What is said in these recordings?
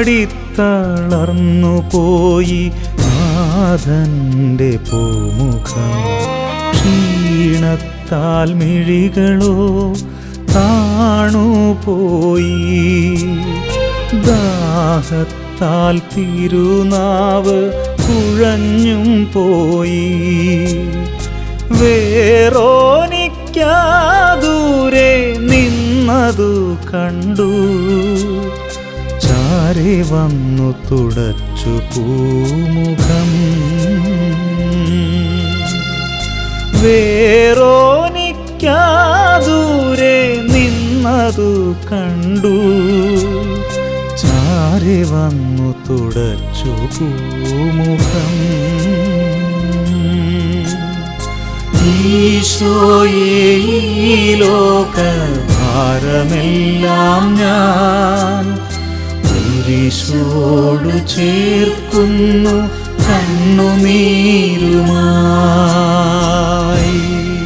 വാടിത്തളർന്നു പോയി നാഥന്റെ പൂമുഖം ക്ഷീണത്താൽ മിഴികളോ താണുപോയി ദാഹത്താൽ തിരുനാവ് കുഴഞ്ഞും പോയി വേറോനിക്കാദൂരെ നിന്നതു കണ്ടു ചാരെ വന്നു തുടച്ചു പൂമുഖം വേറോനിക്കാദൂരെ നിന്നതു കണ്ടു ചാരെ വന്നു തുടച്ചു പൂമുഖം ഈശോയേ ഈ ലോക ഭാരമെല്ലാം ഞാൻ കുരിശോടു ചേർക്കുന്നു കണ്ണുനീരുമായി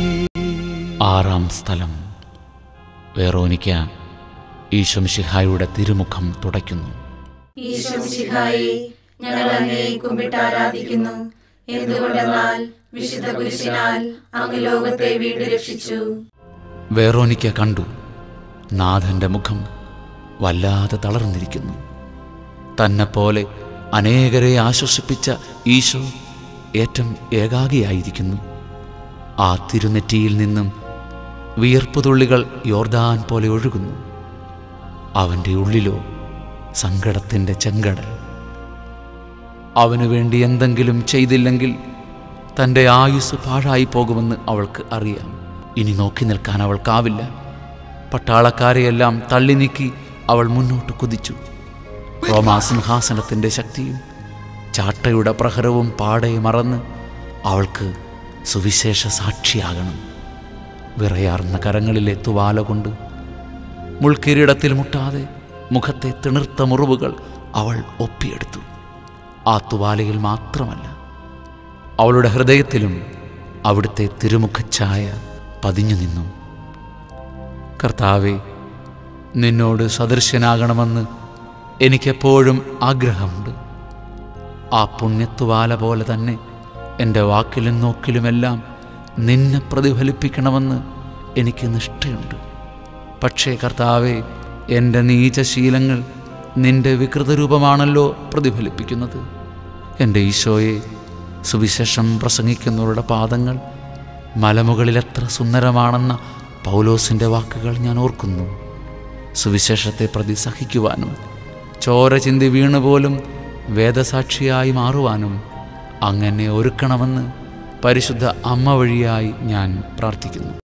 ആറാം സ്ഥലം വേറോനിക്ക ഈശംഷിഹായുടെ തിരുമുഖം തുടയ്ക്കുന്നു ഈശ്വംശിഹായി ഞങ്ങൾ അങ്ങേ കുമ്പിട്ട് ആരാധിക്കുന്നു എന്തുകൊണ്ടെന്നാൽ വിശുദ്ധ കുരിശിനാൽ അങ്ങ് ലോകത്തെ വീണ്ടും രക്ഷിച്ചു വേറോനിക്ക കണ്ടു നാഥന്റെ മുഖം വല്ലാതെ തളർന്നിരിക്കുന്നു തന്നെപ്പോലെ അനേകരെ ആശ്വസിപ്പിച്ച ഈശോ ഏറ്റം ഏകാഗിയായിരിക്കുന്നു ആ തിരുനെറ്റിയിൽ നിന്നും വിയർപ്പുതുള്ളികൾ യോർദാൻ പോലെ ഒഴുകുന്നു അവൻ്റെ ഉള്ളിലോ സങ്കടത്തിൻ്റെ ചെങ്കടൽ അവനു വേണ്ടി എന്തെങ്കിലും ചെയ്തില്ലെങ്കിൽ തൻ്റെ ആയുസ് പാഴായി പോകുമെന്ന് അവൾക്ക് അറിയാം ഇനി നോക്കി നിൽക്കാൻ അവൾക്കാവില്ല പട്ടാളക്കാരെയെല്ലാം തള്ളി നീക്കി അവൾ മുന്നോട്ട് കുതിച്ചു റോമാസിംഹാസനത്തിൻ്റെ ശക്തിയും ചാട്ടയുടെ പ്രഹരവും പാടെ മറന്ന് അവൾക്ക് സുവിശേഷ സാക്ഷിയാകണം വിറയാർന്ന കരങ്ങളിലെ തുവാല കൊണ്ട് മുൾക്കിരീടത്തിൽ മുട്ടാതെ മുഖത്തെ തിണിർത്ത മുറിവുകൾ അവൾ ഒപ്പിയെടുത്തു ആ തുവാലയിൽ മാത്രമല്ല അവളുടെ ഹൃദയത്തിലും അവിടുത്തെ തിരുമുഖഛായ പതിഞ്ഞു നിന്നു കർത്താവെ നിന്നോട് സദൃശ്യനാകണമെന്ന് എനിക്കെപ്പോഴും ആഗ്രഹമുണ്ട് ആ പുണ്യത്തുവാല പോലെ തന്നെ എൻ്റെ വാക്കിലും നോക്കിലുമെല്ലാം നിന്നെ പ്രതിഫലിപ്പിക്കണമെന്ന് എനിക്ക് നിഷ്ഠയുണ്ട് പക്ഷേ കർത്താവെ എൻ്റെ നീചശീലങ്ങൾ നിന്റെ വികൃതരൂപമാണല്ലോ പ്രതിഫലിപ്പിക്കുന്നത് എൻ്റെ ഈശോയെ സുവിശേഷം പ്രസംഗിക്കുന്നവരുടെ പാദങ്ങൾ മലമുകളിൽ എത്ര സുന്ദരമാണെന്ന പൗലോസിൻ്റെ വാക്കുകൾ ഞാൻ ഓർക്കുന്നു സുവിശേഷത്തെ പ്രതി സഹിക്കുവാനും ചോര ചിന്തി വീണുപോലും വേദസാക്ഷിയായി മാറുവാനും അങ്ങനെ ഒരുക്കണമെന്ന് പരിശുദ്ധ അമ്മ വഴിയായി ഞാൻ പ്രാർത്ഥിക്കുന്നു